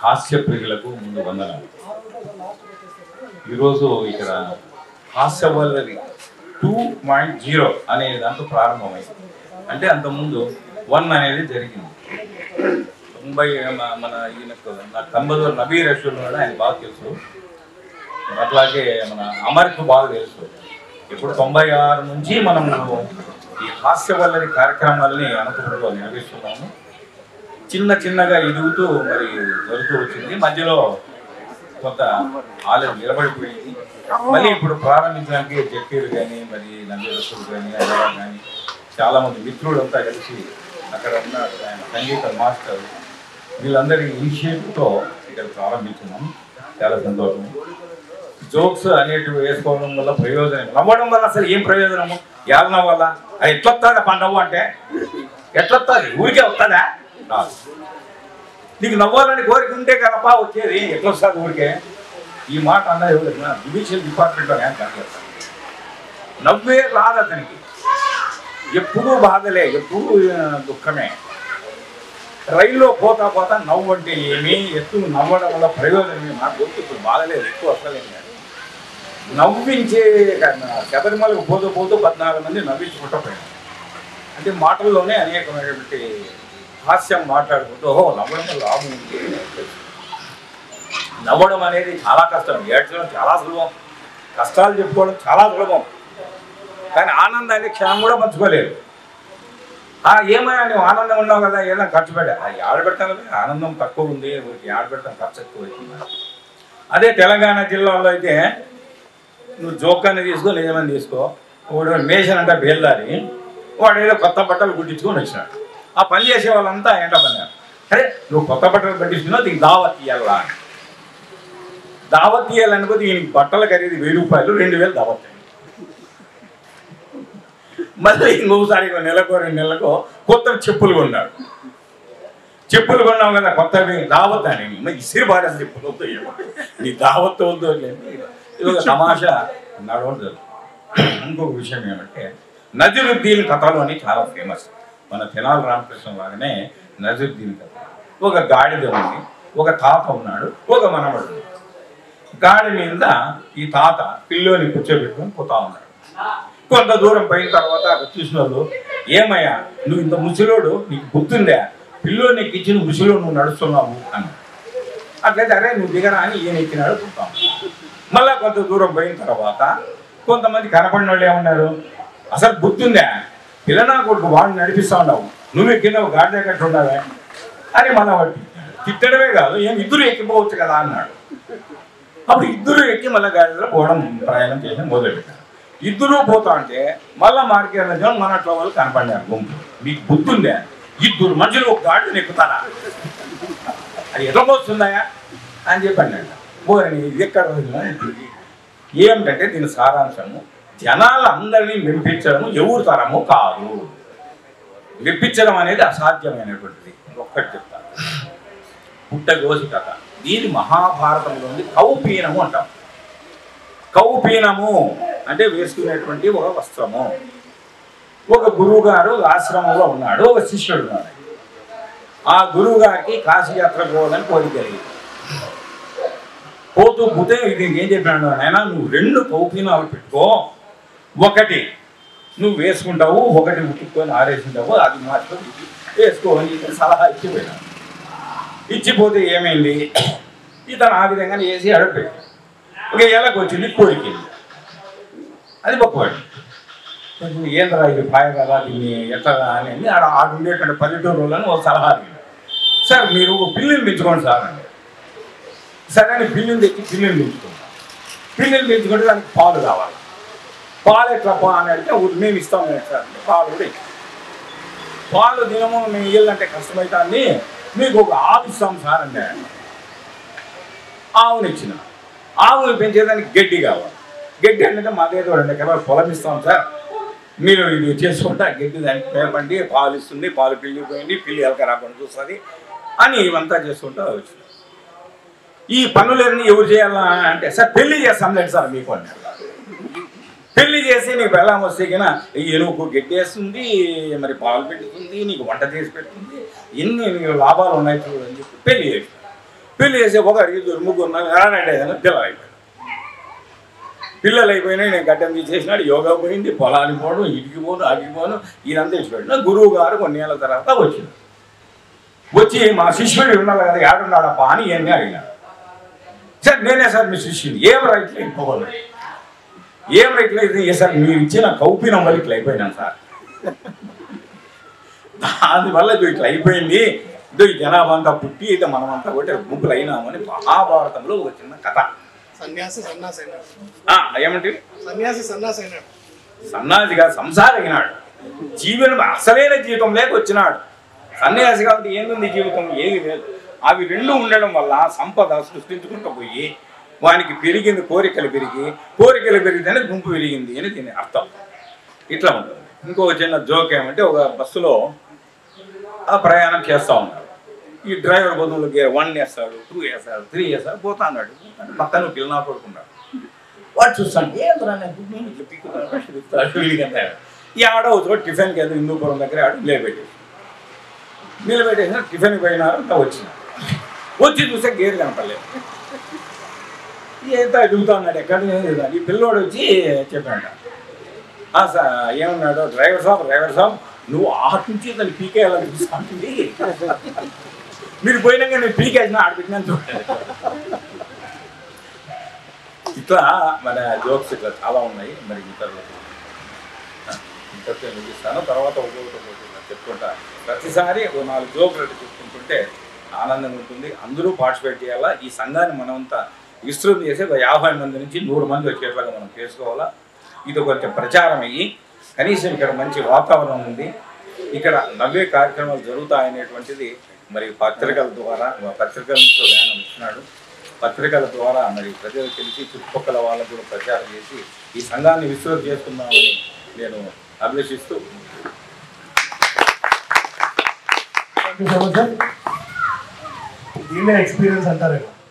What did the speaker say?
హాస్య ప్రియులకు ముందు వందనాలు ఈరోజు ఇక్కడ హాస్య వల్లది టూ పాయింట్ జీరో అనే దాంతో ప్రారంభమైంది అంటే అంతకుముందు వన్ అనేది జరిగింది తొంభై మ- మన ఈయనకు నాకు కంబదూరు నబీర్ అషూర్ ఉన్నాడు ఆయన బాగా తెలుసు అట్లాగే మన అమర్కు బాగా తెలుసు ఇప్పుడు తొంభై ఆరు నుంచి మనం ఈ హాస్య వల్లరి కార్యక్రమాలని అనంతపురంలో నిర్వహిస్తున్నాము చిన్న చిన్నగా ఎదుగుతూ మరి జరుగుతూ వచ్చింది మధ్యలో కొంత ఆలయం నిలబడిపోయింది మళ్ళీ ఇప్పుడు ప్రారంభించడానికి జక్కీలు కానీ మరి నందిరసులు కానీ అలా కానీ చాలా మంది మిత్రులంతా కలిసి అక్కడ ఉన్న ఆయన సంగీత మాస్టర్ వీళ్ళందరి ఇనిషియేటివ్తో ఇక్కడ ప్రారంభించున్నాం చాలా సంతోషం జోక్స్ అనేటివి వేసుకోవడం వల్ల ప్రయోజనం నవ్వడం వల్ల అసలు ఏం ప్రయోజనము ఏళ్ళ వల్ల అది ఎట్లొస్తుందా పండవు అంటే ఎట్లొస్తుంది ఊరికే వస్తుందా రాదు నీకు నవ్వాలని కోరిక ఉంటే కదపా వచ్చేది ఎట్లా వస్తుంది ఊరికే ఈ మాట అన్నది ఎవరు జుడిషియల్ డిపార్ట్మెంట్లో నేను కనిపిస్తాను నవ్వే రాదు అతనికి ఎప్పుడూ బాధలే ఎప్పుడూ ఆ, దుఃఖమే రైల్లో పోతా పోతా నవ్వు అంటే ఏమి ఎత్తు నవ్వడం వల్ల ప్రయోజనం ఏమి నాకు గుర్తు ఇప్పుడు బాధలేదు ఎక్కువ అసలేం కాదు నవ్వించే కన్నా శబరిమలకు పోతూ పోతూ పద్నాలుగు మంది నవ్వించుకుంటూ పోయాను అంటే మాటల్లోనే అనేకమైనటువంటి హాస్యం మాట్లాడుకుంటూ ఓహో నవ్వడం వల్ల లాభం ఉంది అని తెలుసు. నవ్వడం అనేది చాలా కష్టం ఏడ్చడం చాలా సులభం కష్టాలు చెప్పుకోవడం చాలా సులభం కానీ ఆనందాన్ని క్షణం కూడా పంచుకోలేదు ఆ ఏమయ్యా నువ్వు ఆనందం ఉన్నావు కదా ఏదైనా ఖర్చు పెట్టా ఆ ఆడ పెడతాను కదా, ఆనందం తక్కువ ఉంది ఊరికి ఆడ పెడతాను ఖర్చు ఎక్కువ అవుతుంది అదే తెలంగాణ జిల్లాలో అయితే నువ్వు జోకాన్ని తీసుకో నిజమని తీసుకో వాడు మేషన్ అంటే బేల్దారి వాడు ఏదో కొత్త బట్టలు కుట్టించుకొని వచ్చినాడు ఆ పని చేసే వాళ్ళంతా ఎంట పన్నారు అరే నువ్వు కొత్త బట్టలు పెట్టించుకున్నావు దీనికి దావత్ ఇయ్యాలా అని దావత్ ఇయ్యాలనుకోతే ఈయనకి బట్టల ఖరీదు వెయ్యి రూపాయలు రెండు వేలు దావత్ అయింది. మళ్ళీ ఇంకోసారి ఇంకో నెలకో రెండు నెలలకో కొత్త చెప్పులు కొన్నాడు చెప్పులు కొన్నావు కదా కొత్తవి దావత్ అని మరి ఇసిరి పాడేసి చెప్పులు వద్దు ఇవ్వ. నీ దావత్ వద్దు అని ఇది ఒక తమాషా నడవదు ఇంకొక విషయం ఏమంటే నజరుద్దీన్ కథలు అని చాలా ఫేమస్ మన తెనాలి రామకృష్ణ లాగానే నజరుద్దీన్ కథ ఒక గాడిద ఉంది ఒక తాత ఉన్నాడు ఒక మనవడు ఉన్నాడు. గాడి మీద ఈ తాత పిల్లోని కూర్చోబెట్టుకొని పోతా ఉన్నాడు కొంత దూరం పోయిన తర్వాత అక్కడ చూసిన వాళ్ళు ఏమయ్యా నువ్వు ఇంత ముసలోడు నీకు గుర్తుందా పిల్లోని నీకు ఇచ్చిన ముసలో నువ్వు నడుస్తున్నావు అని అట్లయితే అరే నువ్వు దిగరా అని ఈయన ఎక్కినాడు చూస్తాం మళ్ళా కొంత దూరం పోయిన తర్వాత కొంతమంది కనపడిన వాళ్ళు ఏమన్నారు అసలు గుర్తుందా పిల్లనా కొడుకు వాడిని నడిపిస్తా ఉన్నావు నువ్వు ఎక్కినావు గాడి దగ్గర ఉన్నావే అని మళ్ళా వాడు తిట్టాడు. తిట్టడమే కాదు ఏం ఇద్దరు ఎక్కిపోవచ్చు కదా అన్నాడు అప్పుడు ఇద్దరు ఎక్కి మళ్ళీ గాడిలో పోవడం ప్రయాణం చేయడం మొదలుపెట్టారు ఇద్దరు పోతా అంటే మళ్ళా మార్కెట్ జనం మన అట్లా వాళ్ళు కనపడినారు గుంపు మీకు బుద్ధి ఉందా ఇద్దరు మనుషులు ఒక గాడిని ఎక్కుతారా అది ఎట్లా పోతుందా అని చెప్పి అన్నాడు పోరని ఇది ఎక్కడ రోజున ఇది ఏమిటంటే దీని సారాంశము జనాలందరినీ మెప్పించడము ఎవరు తరము కాదు మెప్పించడం అనేది అసాధ్యమైనటువంటిది ఒక్కటి చెప్తాను పుట్టగోసి కథ దీని మహాభారతంలోని కౌపీనము అంటాం కౌపీనము అంటే వేసుకునేటువంటి ఒక వస్త్రము ఒక గురువు గారు ఆశ్రమంలో ఉన్నాడు ఒక శిష్యుడు ఉన్నాడు ఆ గురువు గారికి కాశీయాత్ర పోవాలని కోరిక కలిగింది పోతూ పోతే ఇది ఏం చెప్పినాడు నాయన నువ్వు రెండు కౌపీనాలు పెట్టుకో ఒకటి నువ్వు వేసుకుంటావు ఒకటి ఉట్టుకొని ఆరేసుకుంటావు అది మాత్రం వేసుకో అని చెప్పి సలహా ఇచ్చిపోయినాడు ఇచ్చిపోతే ఏమైంది ఇతను ఆ విధంగా వేసి అడగపెట్టాడు ఒక ఏళ్ళకి వచ్చింది కోరిక అది గొప్పవాడు కొంచెం ఏంద్రా ఇది పాయ కదా దీన్ని ఎట్లా అని ఆడ ఆడ ఉండేటువంటి పల్లెటూరులను ఒక సలహా అడిగాడు సార్ మీరు ఒక పిల్లిని పెంచుకోండి సార్ అంటే సరే అని పిల్లిని తెచ్చి పిల్లిని పెంచుకుంటాం పిల్లిని పెంచుకుంటే దానికి పాలు కావాలి పాలు ఎట్లా పా అని అంటే "ఊ, మేము ఇస్తాం కదా సార్ అంటే పాలు కూడా ఇచ్చాం పాలు దినము మేము ఇయ్యాలంటే కష్టమవుతుంది మీకు ఒక ఆవు ఇస్తాం సార్ అంటే ఆవుని ఇచ్చిన ఆవుని పెంచేదానికి గడ్డి కావాలి గడ్డి అంటే మాదేదో రెండు ఎకరాలు పొలం ఇస్తాం సార్ మీరు ఇది చేసుకుంటే ఆ గడ్డి దానికి మేపండి పాలు ఇస్తుంది పాలు పిల్లి పోయింది పిల్లి ఎలక రాకుండా చూస్తుంది అని ఇవంతా చేసుకుంటూ వచ్చింది ఈ పనులన్నీ ఎవరు చేయాలా అంటే సార్ పెళ్లి చేస్తాం లేదు సార్ మీకు అన్నారు పెళ్లి చేసి నీకు బెల్లం వస్తే కినా ఎనుగు గడ్డేస్తుంది మరి పాలు పెట్టుతుంది నీకు వంట చేసి పెడుతుంది ఎన్ని నీకు లాభాలు ఉన్నాయి చూడని చెప్పి పెళ్లి చేసి పెళ్లి చేసే ఒక ఇద్దరు ముగ్గురు నలుగురు ఎలానంటే పిల్లలు అయిపోయారు పిల్లలు అయిపోయినాయి నేను గడ్డం తీసేసినాడు యోగా పోయింది పొలానికి పోవడం ఇటుకి పోను అడిగి పోను ఇదంతా ఇచ్చిపెట్టిన గురువు గారు కొన్ని ఏళ్ళ తర్వాత వచ్చింది వచ్చి మా శిష్యుడు ఉన్నాడు కదా ఏడున్నాడప్పా అని ఇవన్నీ అడిగినాడు సార్ నేనే సార్ మీ శిష్యుని ఏం రైట్లో ఇంకోవాలి ఏం రైట్లో ఇది ఏ సార్ మీరు ఇచ్చిన కౌపినం వల్ల ఇట్లా అయిపోయినాను సార్ దానివల్ల ఇది ఇట్లా అయిపోయింది ఇదో ఈ జనాభా అంతా పుట్టి అయితే మనమంతా ఒకటి గుంపులు అయినామని మహాభారతంలో ఒక చిన్న కథ సన్యాసి సన్నాసి అయినాడు ఆ, ఏమంటే సన్యాసి సన్నాసి అయినాడు సన్నాసిగా సంసారి అయినాడు జీవనం అసలైన జీవితం లేక వచ్చినాడు సన్యాసి కాబట్టి ఏంది జీవితం ఏది లేదు అవి రెండు ఉండడం వల్ల సంపద సృష్టించుకుంటూ పోయి వానికి పెరిగింది కోరికలు పెరిగి కోరికలు పెరిగితేనే గుంపు పెరిగింది అని దీని అర్థం ఇట్లా ఉంటుంది ఇంకొక చిన్న జోక్ ఏమంటే ఒక బస్సులో ఆ ప్రయాణం చేస్తూ ఉన్నాడు ఈ డ్రైవర్ బదులు గేర్ వన్ వేస్తాడు టూ వేస్తాడు త్రీ వేస్తాడు పోతా అన్నాడు పక్కన పిల్లనా పడుకున్నాడు వాడు చూస్తాడు ఏంద్రా నేను గుడ్డు ఇట్లా పీకుతాడు, పీకుతాడు, వీడికంతా. ఈ ఆడ ఒక చోట టిఫిన్కి ఏదో హిందూపురం దగ్గర ఆడు నిలబెట్టేసి నిలబెట్టేసిన టిఫిన్ పోయినారు అంతా వచ్చినారు వచ్చి చూస్తే గేర్ కనపడలేదు ఏంత అడుగుతా ఉన్నాడు ఎక్కడ లేదు ఈ పిల్లోడు వచ్చి చెప్పాడు "ఆ సార్ ఏమన్నాడు డ్రైవర్ సాబ్ డ్రైవర్ సాబ్ నువ్వు ఆట నుంచి దాన్ని పీకేయాలని చూస్తుంది మీరు పోయినాక నేను పీకేసిన ఆడబెట్టినా చూడాలి ఇట్లా మన జోక్స్ ఇట్లా చాలా ఉన్నాయి మరి ఇతరులు ఇంతతో ముగిస్తాను తర్వాత ఒక్కొక్కటి ఒక్కొక్కటి చెప్పుకుంటా ప్రతిసారి ఓ నాలుగు జోకులు అట్లా చెప్పుకుంటుంటే ఆనందంగా ఉంటుంది అందరూ పార్టిసిపేట్ చేయాలా ఈ సంఘాన్ని మనమంతా విస్తృతం చేసి ఒక యాభై మంది నుంచి నూరు మంది వచ్చేట్లాగా మనం చేసుకోవాలా ఇది కొంచెం ప్రచారం అయ్యి కనీసం ఇక్కడ మంచి వాతావరణం ఉంది ఇక్కడ నవ్వే కార్యక్రమాలు జరుగుతాయనేటువంటిది మరి పత్రికల ద్వారా పత్రికల నుంచి వ్యానం ఇచ్చినాడు పత్రికల ద్వారా మరి ప్రజలకు తెలిసి చుట్టుపక్కల వాళ్ళకు కూడా ప్రచారం చేసి ఈ సంఘాన్ని విస్తృతం చేసుకుందామని నేను అభిలషిస్తూ thank you so much sir దీన్నే ఎక్స్పీరియన్స్ అంటారు